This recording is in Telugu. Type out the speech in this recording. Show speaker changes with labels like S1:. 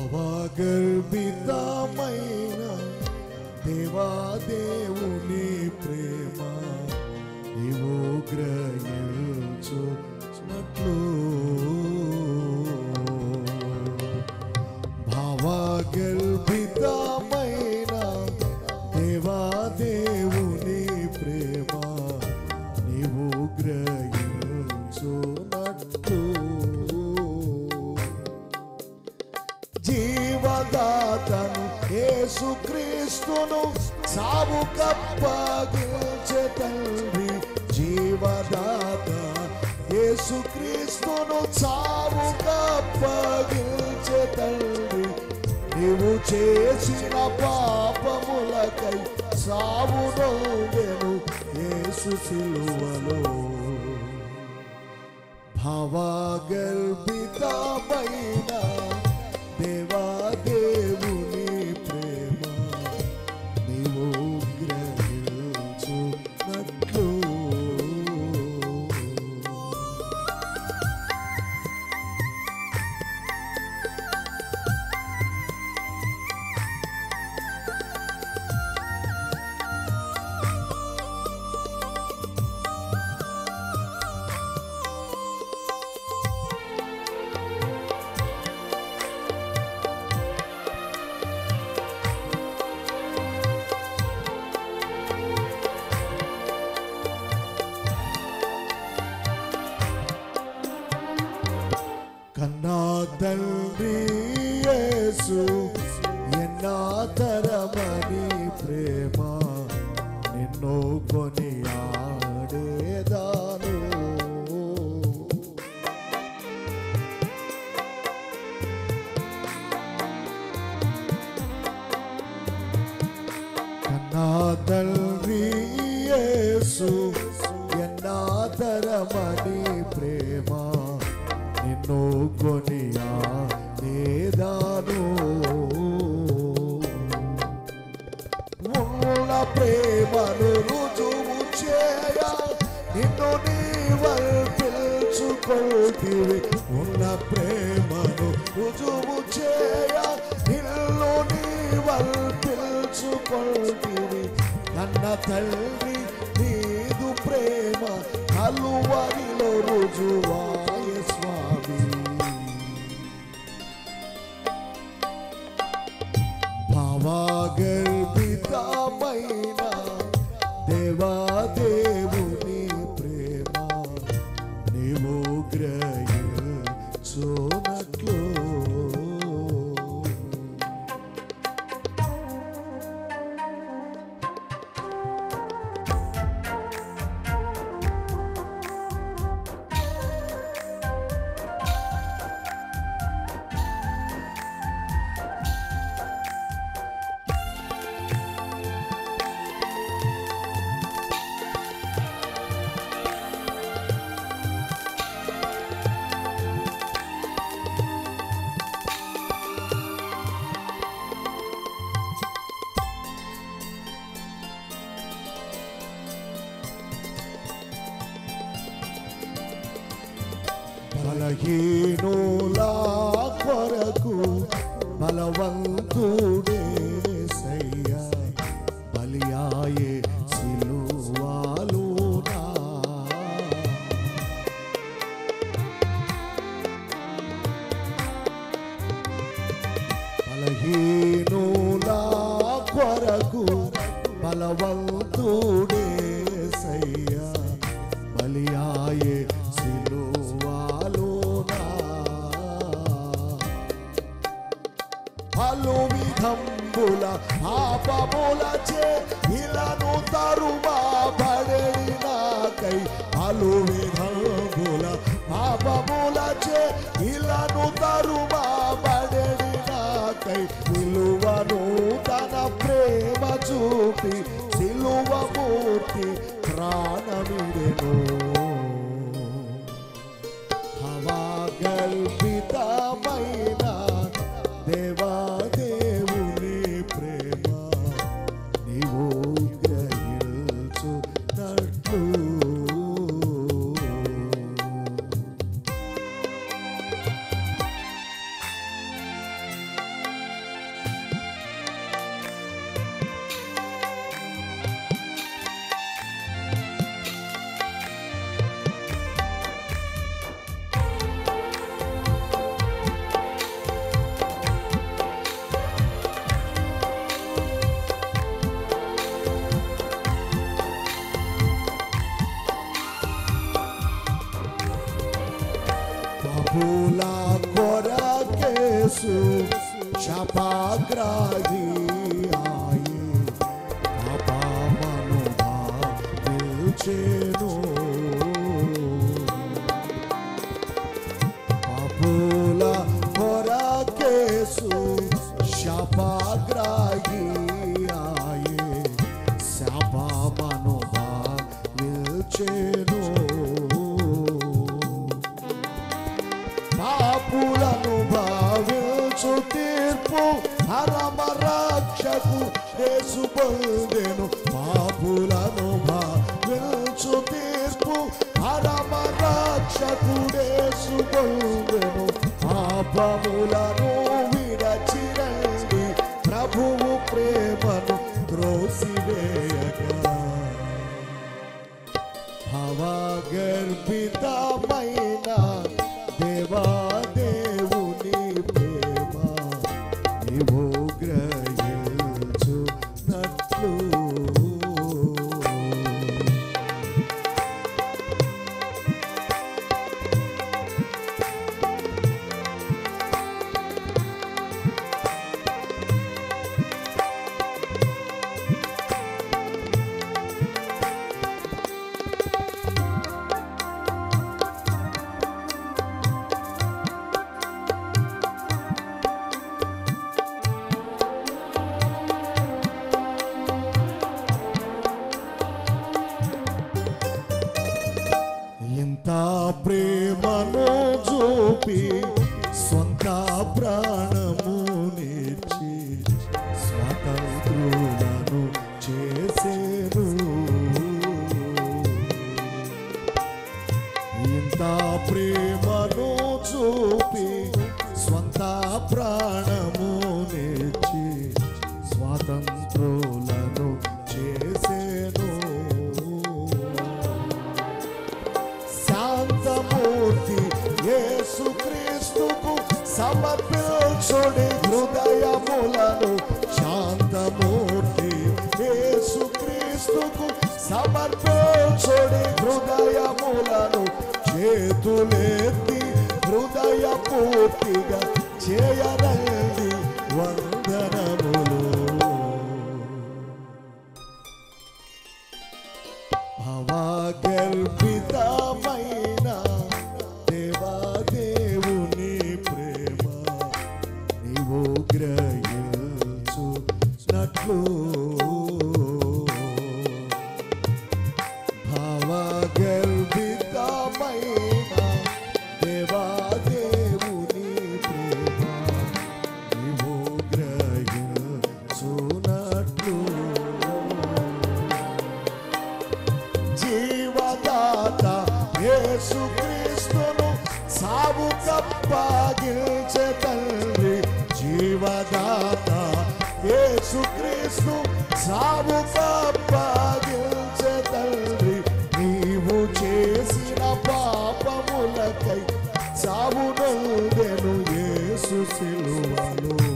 S1: భావగర్భితమైన దేవాదేవుని ప్రేమ నీవు గ్రహించున్నట్లు భావగర్భితమైన దేవాదేవుని ప్రేమ నీవు గ్రహించున్నట్లు జీవదాతను యేసుక్రీస్తును సావు కప్పగించే తండ్రి జీవదాత యేసుక్రీస్తును సావు కప్పగించే తండ్రి నీవు చేసిన పాపములకై సావు నొందెను యేసు సిలువలో భావగర్భితమైన దేవాదేవుని ప్రేమ నీవు గ్రహించున్నట్లు కన్నా తండ్రి యేసు ఎన్నాతరమని ప్రేమ నిన్ను కొని ఆడేదాను కన్నా తండ్రి యేసు ఎన్నాతరమని ప్రేమ నిన్ను కొనియా నేదాను ఉన్న ప్రేమను రుజువు చేయ నిన్ను నీవల్ పిలుచుకొల్తివి ఉన్న ప్రేమను రుజువు చేయ నిన్ను నీవల్ పిలుచుకొల్తివి కన్న తల్లి నీదు ప్రేమ కలువరిలో రుజువాయ స్వామి భావాగర్భితమైన దేవాదేవుని ప్రేమ నీవు గ్రహించున్నట్లు బలహీనుల కొరకు బలవంతుడే సయ్య బలియాయే సిలువాలునా బలహీనుల కొరకు బలవంతుడే సయ్య బలియాయే సిలువాలోనా పలు విధంబుల పాపముల చే ఇలను తరుమా పడేడి నాకై పలు విధంబుల పాపముల చే ఇలను తరుమా పడేడి నాకై విలువను తన ప్రేమ చూపి సిలువ మూర్తి ప్రాణమిడెను హవాగల్పితమైన దేవాదేవుని ప్రేమ నీవు గ్రహించున్నట్లు శపాగ్రాహి ఆయే పాపమను భావించెను పాపుల కొరకేసు శపాగ్రాహి ఆయే శాపమను భావించెను పాపులను భావించు తీర్పు హరమ రక్షకు యేసు పొందెను పాపులను భావించు తీర్పు హరమ రక్షకు యేసు పొందెను పాపములను విడచిరండి ప్రభువు ప్రేమను త్రోసివేయగా భావగర్భితమైన దేవాదేవుని ప్రేమ నీవు గ్రహించునట్లు ఇంత ప్రేమను చూపి సొంత ప్రాణము నేర్చి స్వతంత్రులను చేసేను ఇంత ప్రేమను చూపి స్వంత ప్రాణము నేర్చి స్వాతంత్రులను చేసేను శాంతమూర్తి యేసుక్రీస్తుకు సమర్పించుడి హృదయములను శాంతమూర్తి యేసుక్రీస్తుకు సమర్పించుడి హృదయములను చేతులెత్తి హృదయ పూర్తిగా చేయరండి వందనములు భవగల్పితమైన దేవాదేవుని ప్రేమ నీవు గ్రహించునట్లు భవగల్పితమైన దేవాదేవుని ప్రేమ నీవు గ్రహించునట్లు జీవదాత యేసుక్రీస్తును సాగు కప్పగిల్చే తండ్రి జీవదాత యేసుక్రీస్తు సాగు కప్పగిల్చే తండ్రి నీవు చేసిన పాపములకై సాగు నొందెను యేసు సిలువలో